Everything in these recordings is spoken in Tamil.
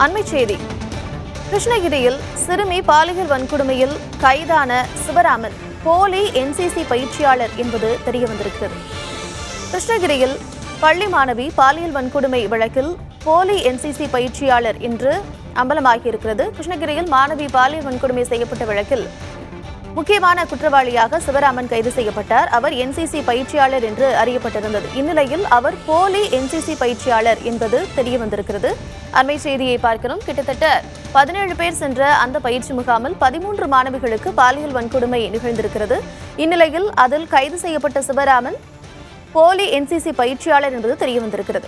அண்மைச் செய்தி கிருஷ்ணகிரியில் சிறுமி பாலியல் வன்கொடுமையில் கைதான சிவராமன் போலி என்சிசி பயிற்சியாளர் என்பது தெரியவந்திருக்கிறது கிருஷ்ணகிரியில் பள்ளி மாணவி பாலியல் வன்கொடுமை வழக்கில் போலி என்சிசி பயிற்சியாளர் என்று அம்பலமாகியிருக்கிறது கிருஷ்ணகிரியில் மாணவி பாலியல் வன்கொடுமை செய்யப்பட்ட வழக்கில் முக்கியமான குற்றவாளியாக சிவராமன் கைது செய்யப்பட்டார் அவர் என்சிசி பயிற்சியாளர் என்று அறியப்பட்டிருந்தது இந்நிலையில் அவர் போலி என்சிசி பயிற்சியாளர் என்பது தெரிய வந்திருக்கிறது அண்மை செய்தியை பார்க்கிறோம் கிட்டத்தட்ட பதினேழு பேர் சென்ற அந்த பயிற்சி முகாமில் பதிமூன்று மாணவிகளுக்கு பாலியல் வன்கொடுமை நிகழ்ந்திருக்கிறது இந்நிலையில் அதில் கைது செய்யப்பட்ட சிவராமன் போலி என்சிசி பயிற்சியாளர் என்பது தெரிய வந்திருக்கிறது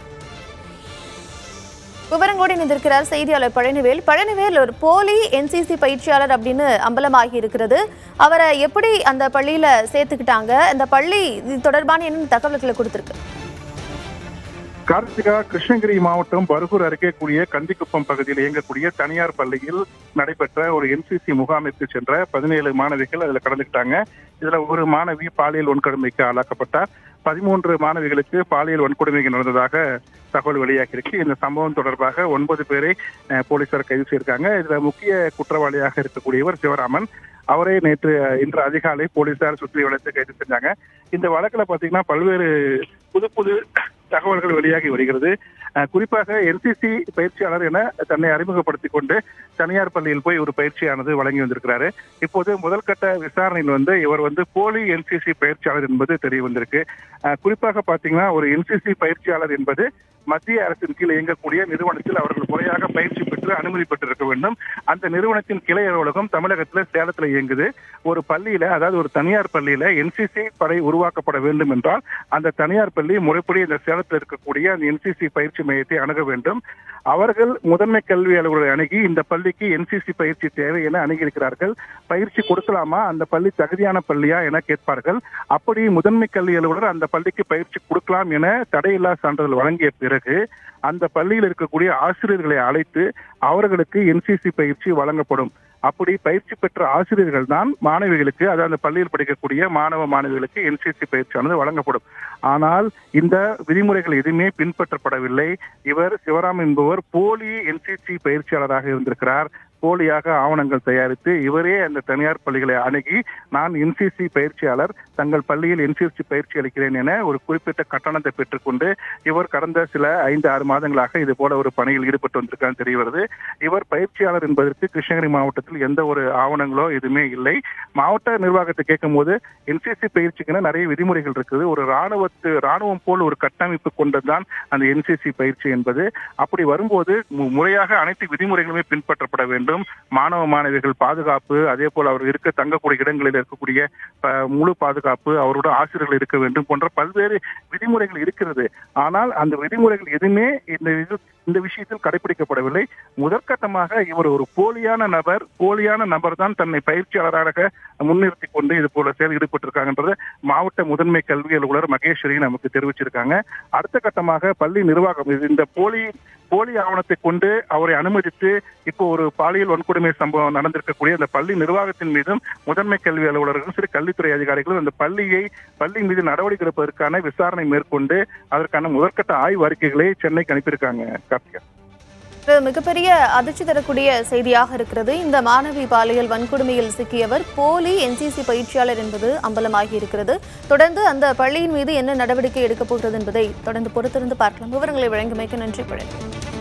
விவரங்களோடு இணைந்திருக்கிறார் செய்தியாளர் பழனிவேல் பழனிவேல் ஒரு போலி என்சிசி பயிற்சியாளர் அப்படின்னு அம்பலமாகி இருக்கிறது அவரை எப்படி அந்த பள்ளியில சேர்த்துக்கிட்டாங்க அந்த பள்ளி இது தொடர்பான என்ன தகவல்களை கொடுத்திருக்கு கார்த்திகா கிருஷ்ணகிரி மாவட்டம் பருகூர் அருகே கூடிய கந்திக்குப்பம் பகுதியில் இயங்கக்கூடிய தனியார் பள்ளியில் நடைபெற்ற ஒரு என்சிசி முகாமிற்கு சென்ற பதினேழு மாணவிகள் அதுல கலந்துக்கிட்டாங்க இதுல ஒரு மாணவி பாலியல் வன்கொடுமைக்கு ஆளாக்கப்பட்டார் பதிமூன்று மாணவிகளுக்கு பாலியல் வன்கொடுமை நடந்ததாக தகவல் வெளியாகியிருக்கு இந்த சம்பவம் தொடர்பாக ஒன்பது பேரை அஹ், போலீசார் கைது செய்திருக்காங்க இதுல முக்கிய குற்றவாளியாக இருக்கக்கூடியவர் சிவராமன் அவரை நேற்று அஹ், இன்று அதிகாலை போலீசார் சுற்றி வளைத்து கைது செஞ்சாங்க இந்த வழக்குல பாத்தீங்கன்னா பல்வேறு புது புது தகவல்கள் வெளியாகி வருகிறது அஹ், குறிப்பாக என்சிசி பயிற்சியாளர் என தன்னை அறிமுகப்படுத்திக் கொண்டு தனியார் பள்ளியில் போய் ஒரு பயிற்சியானது வழங்கி வந்திருக்கிறாரு இப்போது முதல் கட்ட விசாரணையில் வந்து இவர் வந்து போலி என்சிசி பயிற்சியாளர் என்பது தெரிய வந்திருக்கு அஹ், குறிப்பாக பாத்தீங்கன்னா ஒரு என்சிசி பயிற்சியாளர் என்பது மத்திய அரசின் கீழ் இயங்கக்கூடிய நிறுவனத்தில் அவர்கள் முறையாக பயிற்சி பெற்று அனுமதி பெற்றிருக்க வேண்டும் அந்த நிறுவனத்தின் கிளை அலுவலகம் தமிழகத்துல சேலத்துல இயங்குது ஒரு பள்ளியில அதாவது ஒரு தனியார் பள்ளியில என்சிசி படை உருவாக்கப்பட வேண்டும் என்றால் அந்த தனியார் பள்ளி முறைப்படி இந்த சேலத்தில் இருக்கக்கூடிய அந்த என்சிசி பயிற்சி மையத்தை அணுக வேண்டும் அவர்கள் முதன்மை கல்வி அலுவலரை அணுகி இந்த பள்ளிக்கு என்சிசி பயிற்சி தேவை என அணுகியிருக்கிறார்கள் பயிற்சி கொடுக்கலாமா அந்த பள்ளி தகுதியான பள்ளியா என கேட்பார்கள் அப்படி முதன்மை கல்வி அலுவலர் அந்த பள்ளிக்கு பயிற்சி கொடுக்கலாம் என தடையில்லா சான்றிதழ் வழங்கிய பிறகு அந்த பள்ளியில் இருக்கக்கூடிய ஆசிரியர்களை அழைத்து அவர்களுக்கு என்சிசி பயிற்சி வழங்கப்படும் அப்படி பயிற்சி பெற்ற ஆசிரியர்கள் தான் மாணவிகளுக்கு அதாவது அந்த பள்ளியில் படிக்கக்கூடிய மாணவ மாணவிகளுக்கு என்சிசி பயிற்சியானது வழங்கப்படும் ஆனால் இந்த விதிமுறைகள் எதுவுமே பின்பற்றப்படவில்லை இவர் சிவராம் என்பவர் போலி என்சிசி பயிற்சியாளராக இருந்திருக்கிறார் போலியாக ஆவணங்கள் தயாரித்து இவரே அந்த தனியார் பள்ளிகளை அணுகி நான் என்சிசி பயிற்சியாளர் தங்கள் பள்ளியில் என்சிசி பயிற்சி அளிக்கிறேன் என ஒரு குறிப்பிட்ட கட்டணத்தை பெற்றுக்கொண்டு இவர் கடந்த சில ஐந்து ஆறு மாதங்களாக இது போல ஒரு பணியில் ஈடுபட்டு வந்திருக்கான்னு தெரிய வருது இவர் பயிற்சியாளர் என்பதற்கு கிருஷ்ணகிரி மாவட்டத்தில் எந்த ஒரு ஆவணங்களோ எதுவுமே இல்லை மாவட்ட நிர்வாகத்தை கேட்கும் போது என்சிசி பயிற்சிக்குன்னு நிறைய விதிமுறைகள் இருக்குது ஒரு ராணுவத்து ராணுவம் போல் ஒரு கட்டமைப்பு கொண்டதுதான் அந்த என்சிசி பயிற்சி என்பது அப்படி வரும்போது மு- முறையாக அனைத்து விதிமுறைகளுமே பின்பற்றப்பட வேண்டும் மாணவ மாணவிகள் பாதுகாப்பு அதே போல் அவர் இருக்க தங்கக்கூடிய இடங்களில் இருக்கக்கூடிய அஹ், முழு பாதுகாப்பு அவரோட ஆசிரியர்கள் இருக்க வேண்டும் போன்ற பல்வேறு விதிமுறைகள் இருக்கிறது ஆனால் அந்த விதிமுறைகள் எதுவுமே இந்த இது இந்த விஷயத்தில் கடைபிடிக்கப்படவில்லை முதற்கட்டமாக இவர் ஒரு போலியான நபர் போலியான நபர் தான் தன்னை பயிற்சியாளராக முன்னிறுத்தி கொண்டு இது போல செயல் ஈடுபட்டிருக்காங்கன்றது மாவட்ட முதன்மை கல்வி அலுவலர் மகேஸ்வரி நமக்கு தெரிவிச்சிருக்காங்க அடுத்த கட்டமாக பள்ளி நிர்வாகம் இது இந்த போலி போலி ஆவணத்தை கொண்டு அவரை அனுமதித்து இப்போ ஒரு பாலியல் வன்கொடுமை சம்பவம் நடந்திருக்கக்கூடிய அந்த பள்ளி நிர்வாகத்தின் மீதும் முதன்மை கல்வி அலுவலர்களும் சரி கல்வித்துறை அதிகாரிகளும் அந்த பள்ளியை பள்ளி மீது நடவடிக்கை எடுப்பதற்கான விசாரணை மேற்கொண்டு அதற்கான முதற்கட்ட ஆய்வு அறிக்கைகளை சென்னைக்கு அனுப்பியிருக்காங்க கார்த்திகா இது மிகப்பெரிய அதிர்ச்சி தரக்கூடிய செய்தியாக இருக்கிறது இந்த மாணவி பாலியல் வன்கொடுமையில் சிக்கியவர் போலி என்சிசி பயிற்சியாளர் என்பது அம்பலமாகி இருக்கிறது தொடர்ந்து அந்த பள்ளியின் மீது என்ன நடவடிக்கை எடுக்கப் போகிறது என்பதை தொடர்ந்து பொறுத்திருந்து பார்க்கலாம் விவரங்களை வழங்கியமைக்கு நன்றி பழனி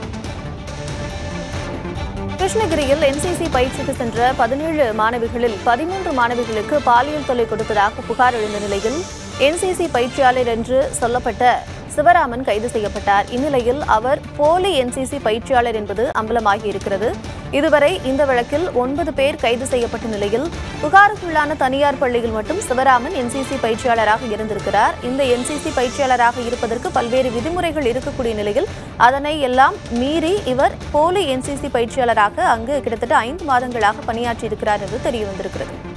கிருஷ்ணகிரியில் என்சிசி பயிற்சிக்கு சென்ற பதினேழு மாணவிகளில் பதிமூன்று மாணவிகளுக்கு பாலியல் தொல்லை கொடுத்ததாக புகார் எழுந்த நிலையில் என்சிசி பயிற்சியாளர் என்று சொல்லப்பட்ட சிவராமன் கைது செய்யப்பட்டார் இந்நிலையில் அவர் போலி என்சிசி பயிற்சியாளர் என்பது அம்பலமாகி இருக்கிறது இதுவரை இந்த வழக்கில் ஒன்பது பேர் கைது செய்யப்பட்ட நிலையில் புகாருக்குள்ளான தனியார் பள்ளியில் மட்டும் சிவராமன் என்சிசி பயிற்சியாளராக இருந்திருக்கிறார் இந்த என்சிசி பயிற்சியாளராக இருப்பதற்கு பல்வேறு விதிமுறைகள் இருக்கக்கூடிய நிலையில் அதனை எல்லாம் மீறி இவர் போலி என்சிசி பயிற்சியாளராக அங்கு கிட்டத்தட்ட ஐந்து மாதங்களாக பணியாற்றியிருக்கிறார் என்று தெரிய வந்திருக்கிறது